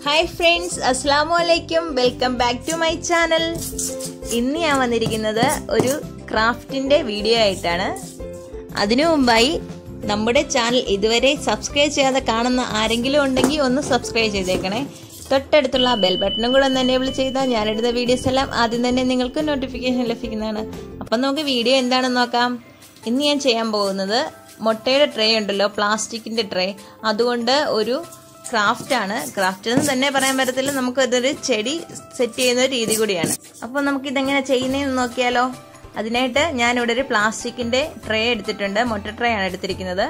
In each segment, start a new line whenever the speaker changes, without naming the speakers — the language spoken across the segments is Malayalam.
ഹായ് ഫ്രണ്ട്സ് അസ്സാം വലൈക്കും welcome back to my channel ഇന്ന് ഞാൻ വന്നിരിക്കുന്നത് ഒരു ക്രാഫ്റ്റിന്റെ വീഡിയോ ആയിട്ടാണ് അതിനു മുമ്പായി നമ്മുടെ ചാനൽ ഇതുവരെ സബ്സ്ക്രൈബ് ചെയ്യാതെ കാണുന്ന ആരെങ്കിലും ഉണ്ടെങ്കിൽ ഒന്ന് സബ്സ്ക്രൈബ് ചെയ്തേക്കണേ തൊട്ടടുത്തുള്ള ബെൽ ബട്ടണും കൂടെ ഒന്ന് എനേബിൾ ചെയ്താൽ ഞാനെടുത്ത വീഡിയോസ് എല്ലാം ആദ്യം തന്നെ നിങ്ങൾക്ക് നോട്ടിഫിക്കേഷൻ ലഭിക്കുന്നതാണ് അപ്പം നമുക്ക് വീഡിയോ എന്താണെന്ന് നോക്കാം ഇന്ന് ഞാൻ ചെയ്യാൻ പോകുന്നത് മുട്ടയുടെ ട്രേ ഉണ്ടല്ലോ പ്ലാസ്റ്റിക്കിന്റെ ട്രേ അതുകൊണ്ട് ഒരു ക്രാഫ്റ്റ് ആണ് ക്രാഫ്റ്റ് എന്ന് തന്നെ പറയാൻ പറ്റത്തില്ല നമുക്ക് ഇതൊരു ചെടി സെറ്റ് ചെയ്യുന്ന രീതി കൂടിയാണ് അപ്പോൾ നമുക്ക് ഇതെങ്ങനെ ചെയ്യുന്നതെന്ന് നോക്കിയാലോ അതിനായിട്ട് ഞാൻ ഇവിടെ ഒരു പ്ലാസ്റ്റിക്കിന്റെ ട്രേ എടുത്തിട്ടുണ്ട് മുട്ട ട്രേ ആണ് എടുത്തിരിക്കുന്നത്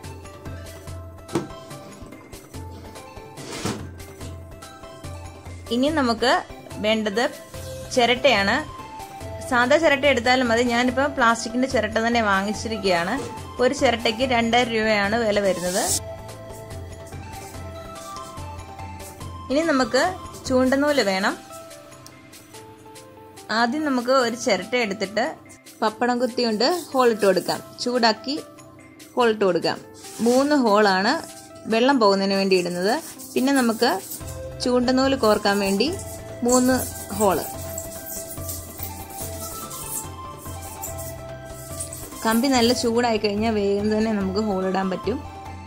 ഇനി നമുക്ക് വേണ്ടത് ചിരട്ടയാണ് സാധാ ചിരട്ട എടുത്താലും മതി ഞാനിപ്പോൾ പ്ലാസ്റ്റിക്കിന്റെ ചിരട്ട തന്നെ വാങ്ങിച്ചിരിക്കുകയാണ് ഒരു ചിരട്ടയ്ക്ക് രണ്ടായിരം രൂപയാണ് വില വരുന്നത് ഇനി നമുക്ക് ചൂണ്ടനൂല് വേണം ആദ്യം നമുക്ക് ഒരു ചിരട്ട എടുത്തിട്ട് പപ്പടം കുത്തി കൊണ്ട് ഹോളിട്ട് കൊടുക്കാം ചൂടാക്കി ഹോളിട്ട് കൊടുക്കാം മൂന്ന് ഹോളാണ് വെള്ളം പോകുന്നതിന് വേണ്ടി ഇടുന്നത് പിന്നെ നമുക്ക് ചൂണ്ടനൂല് കോർക്കാൻ വേണ്ടി മൂന്ന് ഹോള് കമ്പി നല്ല ചൂടായി കഴിഞ്ഞാൽ വേഗം തന്നെ നമുക്ക് ഹോളിടാൻ പറ്റും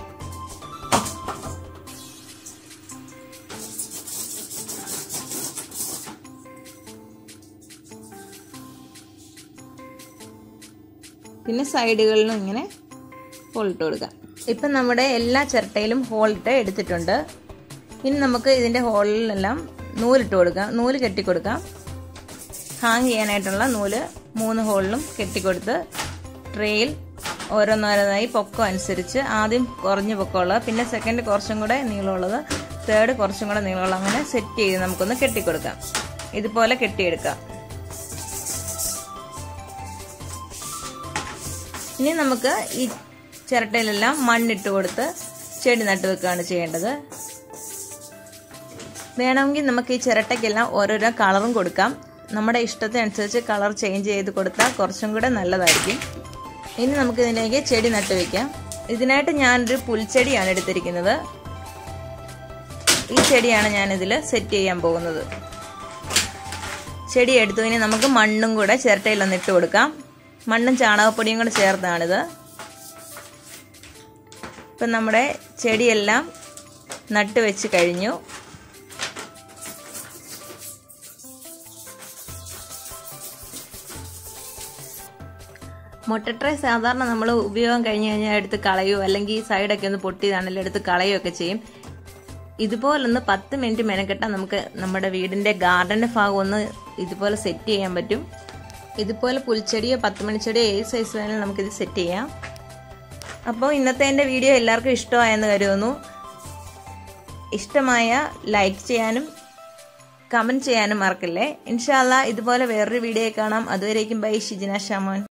പിന്നെ സൈഡുകളിലും ഇങ്ങനെ ഹോളിട്ട് കൊടുക്കാം ഇപ്പം നമ്മുടെ എല്ലാ ചിരട്ടയിലും ഹോളിട്ട് എടുത്തിട്ടുണ്ട് ഇനി നമുക്ക് ഇതിൻ്റെ ഹോളിലെല്ലാം നൂലിട്ട് കൊടുക്കാം നൂല് കെട്ടിക്കൊടുക്കാം ഹാങ് ചെയ്യാനായിട്ടുള്ള നൂല് മൂന്ന് ഹോളിലും കെട്ടിക്കൊടുത്ത് ട്രേയിൽ ഓരോന്നോരോന്നായി പൊക്കം അനുസരിച്ച് ആദ്യം കുറഞ്ഞ പൊക്കമുള്ളത് പിന്നെ സെക്കൻഡ് കുറച്ചും കൂടെ നീളമുള്ളത് തേർഡ് കുറച്ചും കൂടെ നീളമുള്ളത് അങ്ങനെ സെറ്റ് ചെയ്ത് നമുക്കൊന്ന് കെട്ടിക്കൊടുക്കാം ഇതുപോലെ കെട്ടിയെടുക്കാം ഇനി നമുക്ക് ഈ ചിരട്ടയിലെല്ലാം മണ്ണിട്ട് കൊടുത്ത് ചെടി നട്ടു വെക്കുകയാണ് ചെയ്യേണ്ടത് വേണമെങ്കിൽ നമുക്ക് ഈ ചിരട്ടയ്ക്കെല്ലാം ഓരോരോ കളറും കൊടുക്കാം നമ്മുടെ ഇഷ്ടത്തിനനുസരിച്ച് കളർ ചേഞ്ച് ചെയ്ത് കൊടുത്താൽ കുറച്ചും കൂടെ നല്ലതായിരിക്കും ഇനി നമുക്ക് ഇതിലേക്ക് ചെടി നട്ടു വെക്കാം ഇതിനായിട്ട് ഞാനൊരു പുൽച്ചെടിയാണ് എടുത്തിരിക്കുന്നത് ഈ ചെടിയാണ് ഞാനിതിൽ സെറ്റ് ചെയ്യാൻ പോകുന്നത് ചെടി എടുത്തു ഇനി നമുക്ക് മണ്ണും കൂടെ ചിരട്ടയിലൊന്ന് ഇട്ട് കൊടുക്കാം മണ്ണും ചാണകപ്പൊടിയും കൂടെ ചേർത്താണിത് ഇപ്പം നമ്മുടെ ചെടിയെല്ലാം നട്ട് വെച്ച് കഴിഞ്ഞു മുട്ടട്രേ സാധാരണ നമ്മൾ ഉപയോഗം കഴിഞ്ഞ് കഴിഞ്ഞാൽ എടുത്ത് കളയോ അല്ലെങ്കിൽ ഈ സൈഡൊക്കെ ഒന്ന് പൊട്ടിയതാണെങ്കിലും എടുത്ത് കളയുകയൊക്കെ ചെയ്യും ഇതുപോലൊന്ന് പത്ത് മിനിറ്റ് മെനക്കെട്ടാൽ നമുക്ക് നമ്മുടെ വീടിൻ്റെ ഗാർഡൻ്റെ ഭാഗം ഒന്ന് ഇതുപോലെ സെറ്റ് ചെയ്യാൻ പറ്റും ഇതുപോലെ പുൽച്ചെടിയോ പത്ത് മണിച്ചെടിയോ ഏത് സൈസ് വേണമെങ്കിലും നമുക്കിത് സെറ്റ് ചെയ്യാം അപ്പോൾ ഇന്നത്തെ എൻ്റെ വീഡിയോ എല്ലാവർക്കും ഇഷ്ടമായെന്ന് കരുതുന്നു ഇഷ്ടമായ ലൈക്ക് ചെയ്യാനും കമൻറ്റ് ചെയ്യാനും മറക്കല്ലേ ഇൻഷാല്ല ഇതുപോലെ വേറൊരു വീഡിയോ കാണാം അതുവരേക്കും ബൈ ഷിജിന ഷാമോൻ